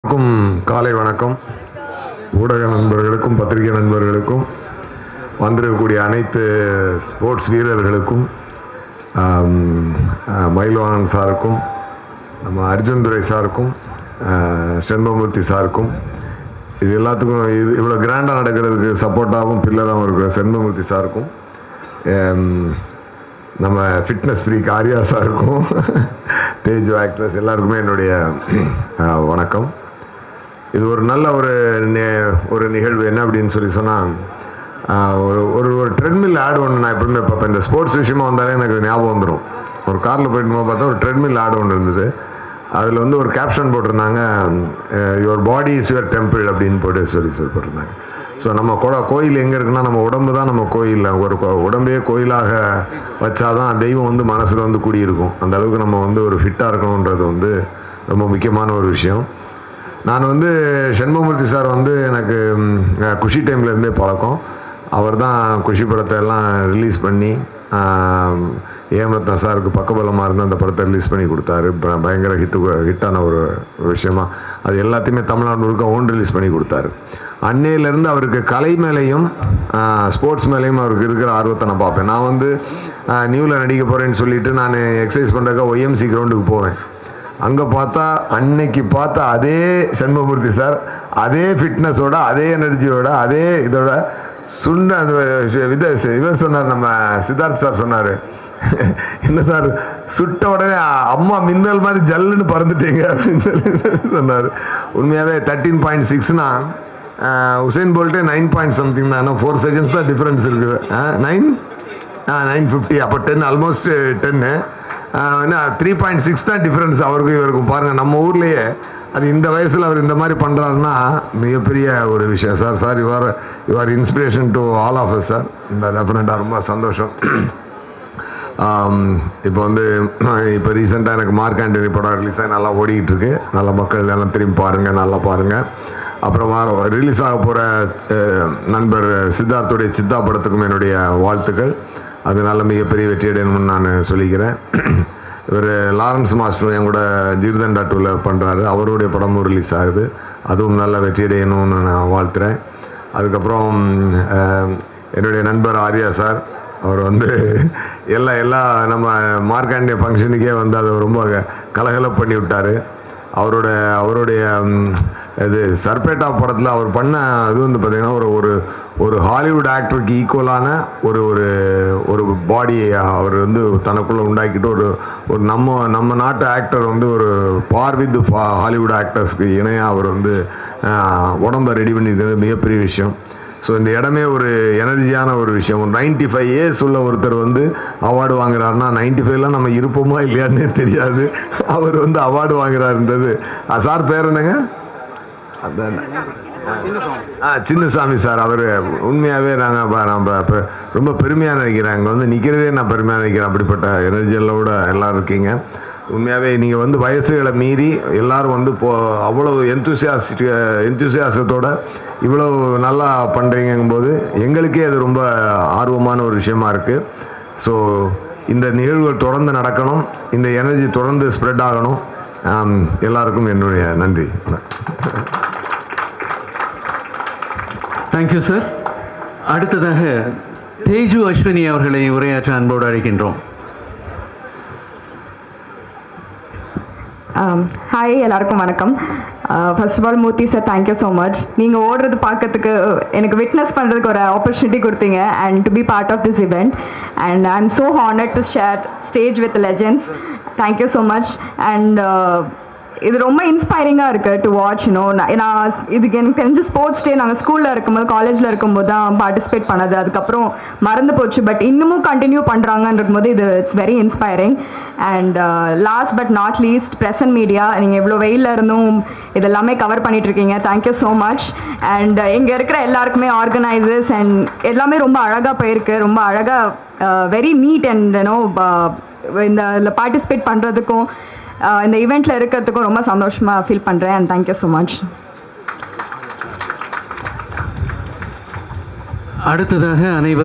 அனைவருக்கும் காலை வணக்கம் ஊடக நண்பர்களுக்கும் பத்திரிகை நண்பர்களுக்கும் வந்திருக்கக்கூடிய அனைத்து ஸ்போர்ட்ஸ் வீரர்களுக்கும் ஆம், ஆ, மயில்வாணன் சாருக்கும் நம்ம அர்ஜுன் துரை சாருக்கும் ஆ, செண்பமூர்த்தி சாருக்கும் இது எல்லாத்துக்கும் இது இவ்வளோ கிராண்டாக நடக்கிறதுக்கு சப்போர்ட்டாகவும் பில்லராகவும் இருக்கிற செண்பமூர்த்தி சாருக்கும் ஆம், நம்ம ஃபிட்னஸ் ஃப்ரீக் ஆர்யா சாருக்கும் தேஜு ஆக்ட்ரஸ் எல்லாருக்குமே என்னுடைய ஆ, வணக்கம் இது ஒரு நல்ல ஒரு நே- ஒரு நிகழ்வு என்ன அப்படின்னு சொல்லி சொன்னால் ஒரு ஒரு ஒரு ட்ரெட்மில் ஆடு ஒன்று நான் எப்பவுமே பார்ப்பேன் இந்த ஸ்போர்ட்ஸ் விஷயமா வந்தாலே எனக்கு அது ஞாபகம் வந்துடும் ஒரு காரில் போயிட்டு போது பார்த்தா ஒரு ட்ரெட்மில் ஆடு ஒன்று இருந்தது அதில் வந்து ஒரு கேப்ஷன் போட்டிருந்தாங்க your body is your temple அப்படின்னு போட்டு சொல்லி சொல்லி போட்டிருந்தாங்க ஸோ நம்ம கொ கோயில் எங்கே இருக்குன்னா நம்ம உடம்பு தான் நம்ம கோயில் ஒரு கொ- உடம்பே கோயிலாக வச்சாதான் தெய்வம் வந்து மனசில் வந்து குடியிருக்கும் அந்த அளவுக்கு நம்ம வந்து ஒரு ஃபிட்டாக இருக்கணுன்றது வந்து ரொம்ப முக்கியமான ஒரு விஷயம் நான் வந்து சண்முகமூர்த்தி சார் வந்து எனக்கு ம், அஹ், குஷி டைம்ல இருந்தே பழக்கம் அவர் தான் குஷி படத்தை எல்லாம் ரிலீஸ் பண்ணி ஏம் ரத்னா சாருக்கு பக்கபலமாக இருந்து அந்த படத்தை ரிலீஸ் பண்ணி கொடுத்தாரு ப- பயங்கர ஹிட்டு ஹிட்டான ஒரு விஷயமா அது எல்லாத்தையுமே தமிழ்நாடு முழுக்க ஓன் ரிலீஸ் பண்ணி கொடுத்தாரு அன்னையிலேருந்து அவருக்கு கலை மேலேயும் ஸ்போர்ட்ஸ் மேலேயும் அவருக்கு இருக்கிற ஆர்வத்தை நான் பார்ப்பேன் நான் வந்து நியூவில் நடிக்க போகிறேன்னு சொல்லிட்டு நான் எக்ஸசைஸ் பண்ணுறதுக்காக ஒய்எம்சி கிரவுண்டுக்கு போவேன் அங்கே பார்த்தா அன்னைக்கு பார்த்தா அதே சண்முகமூர்த்தி சார் அதே ஃபிட்னஸோட அதே எனர்ஜியோட அதே இதோட சுண்ண அந்த வித இவர் சொன்னார் நம்ம சித்தார்த் சார் சொன்னார் என்ன சார் சுட்ட உடனே அம்மா மின்னல் மாதிரி ஜல்லுன்னு பறந்துட்டீங்க அப்படின்னு சொல்லி சொன்னார் உண்மையாகவே தேர்ட்டீன் பாயிண்ட் சிக்ஸ்னா உசைன் போல்ட்டே நைன் பாயிண்ட் சம்திங் தான் ஃபோர் செகண்ட்ஸ் தான் டிஃப்ரென்ஸ் இருக்குது நைன் நைன் ஃபிஃப்டி அப்போ டென் ஆல்மோஸ்ட் டென்னு என்ன த்ரீ பாயிண்ட் சிக்ஸ் தான் டிஃப்ரென்ஸ் அவருக்கும் இவருக்கும் பாருங்கள் நம்ம ஊர்லேயே அது இந்த வயசில் அவர் இந்த மாதிரி பண்ணுறாருன்னா மிகப்பெரிய ஒரு விஷயம் sir sir your your inspiration to all of us sir இந்த டெஃபினட்டாக ரொம்ப சந்தோஷம் ஆம், இப்போ வந்து இப்போ ரீசெண்டாக எனக்கு மார்க் ஆண்டனி படம் ரிலீஸ் ஆகி நல்லா ஓடிக்கிட்டு இருக்கு நல்ல மக்கள் எல்லாம் திரும்பி பாருங்கள் நல்லா பாருங்கள் அப்புறமா ரிலீஸ் ஆக போகிற நண்பர் சித்தார்த்துடைய சித்தா படத்துக்கும் என்னுடைய வாழ்த்துக்கள் அது நல்ல மிகப்பெரிய வெற்றி அடையணும்னு நான் சொல்லிக்கிறேன் இவர் லாரன்ஸ் மாஸ்டர் என் கூட ஜீர்தண்டா டூவில் பண்ணுறாரு அவருடைய படமும் ரிலீஸ் ஆகுது அதுவும் நல்ல வெற்றி அடையணும்னு நான் வாழ்த்துறேன் அதுக்கப்புறம் அஹ், என்னுடைய நண்பர் ஆர்யா சார் அவர் வந்து எல்லா எல்லா நம்ம மார்க்காண்டிய ஃபங்க்ஷனுக்கே வந்து அதை ரொம்ப க- கலகலப்பு பண்ணி விட்டார் அவரோட அவருடைய ம், இது சர்பேட்டா படத்தில் அவர் பண்ண இது வந்து பார்த்திங்கன்னா ஒரு ஒரு ஒரு ஹாலிவுட் ஆக்டருக்கு ஈக்குவலான ஒரு ஒரு ஒரு பாடியை அவர் வந்து தனக்குள்ளே உண்டாக்கிட்டு ஒரு ஒரு நம்ம நம்ம நாட்டு ஆக்டர் வந்து ஒரு பார் வித் ஹாலிவுட் ஆக்டர்ஸ்க்கு இணையாக அவர் வந்து ஆஹ், உடம்ப ரெடி பண்ணியிருக்கிறது மிகப்பெரிய விஷயம் ஸோ இந்த இடமே ஒரு எனர்ஜியான ஒரு விஷயம் ஒரு நைன்டி ஃபைவ் இயர்ஸ் உள்ள ஒருத்தர் வந்து அவார்டு வாங்குறாருன்னா நைன்டி ஃபைவ்லாம் நம்ம இருப்போமா இல்லையான்னே தெரியாது அவர் வந்து அவார்டு வாங்குறாருன்றது ஆ, சார் பேர் என்னங்க அதான் ஆ சின்னசாமி சார் அவர் உண்மையாகவே நாங்கள் நம்ம இப்போ ரொம்ப பெருமையாக நினைக்கிறேன் அங்கே வந்து நிற்கிறதே நான் பெருமையாக நினைக்கிறேன் அப்படிப்பட்ட எனர்ஜியெல்லாம் எல்லோரும் இருக்கீங்க உண்மையாகவே நீங்கள் வந்து வயசுகளை மீறி எல்லாரும் வந்து இப்போ அவ்வளோ எந்தூசியாஸ்ட் எந்தூசியாசத்தோட இவ்வளோ நல்லா பண்ணுறீங்கும்போது எங்களுக்கே அது ரொம்ப ஆர்வமான ஒரு விஷயமா இருக்குது ஸோ இந்த நிகழ்வுகள் தொடர்ந்து நடக்கணும் இந்த எனர்ஜி தொடர்ந்து ஸ்ப்ரெட் ஆகணும் ஆம், எல்லாருக்கும் என்னுடைய நன்றி தேங்க்யூ சார் அடுத்ததாக தேஜு அஸ்வினி அவர்களை உரையாற்ற அன்போடு அழைக்கின்றோம் ஹாய் எல்லாருக்கும் வணக்கம் first of all Murthy sir thank you so much நீங்கள் ஓடுறது பார்க்கறதுக்கு எனக்கு விட்னஸ் பண்ணுறதுக்கு ஒரு ஆப்பர்ச்சுனிட்டி கொடுத்தீங்க and to be part of this event and I am so honoured to share stage with legends thank you so much and இது ரொம்ப இன்ஸ்பைரிங்காக இருக்குது டு வாட்ச் நோ நான் இதுக்கு எனக்கு தெரிஞ்ச ஸ்போர்ட்ஸ் டே நாங்கள் ஸ்கூலில் இருக்கும்போது காலேஜில் இருக்கும்போது தான் பார்ட்டிசிபேட் பண்ணது அதுக்கப்புறம் மறந்து போச்சு பட் இன்னமும் கண்டினியூ பண்ணுறாங்கன்றது போது இது it's very inspiring and last but not least present media நீங்கள் இவ்வளோ வெயிலில் இருந்தும் இதெல்லாமே கவர் பண்ணிகிட்ருக்கீங்க தேங்க்யூ ஸோ மச் அண்ட் இங்கே இருக்கிற எல்லாருக்குமே ஆர்கனைசர்ஸ் அண்ட் எல்லாமே ரொம்ப அழகாக போயிருக்கு ரொம்ப அழகாக வெரி நீட் அண்ட் யூனோ இந்த இதில் பார்ட்டிசிபேட் பண்ணுறதுக்கும் இந்த ஈவெண்ட்டில் இருக்கிறதுக்கும் ரொம்ப சந்தோஷமாக ஃபீல் பண்ணுறேன் அண்ட் தேங்க்யூ ஸோ மச் அடுத்ததாக அனைவர்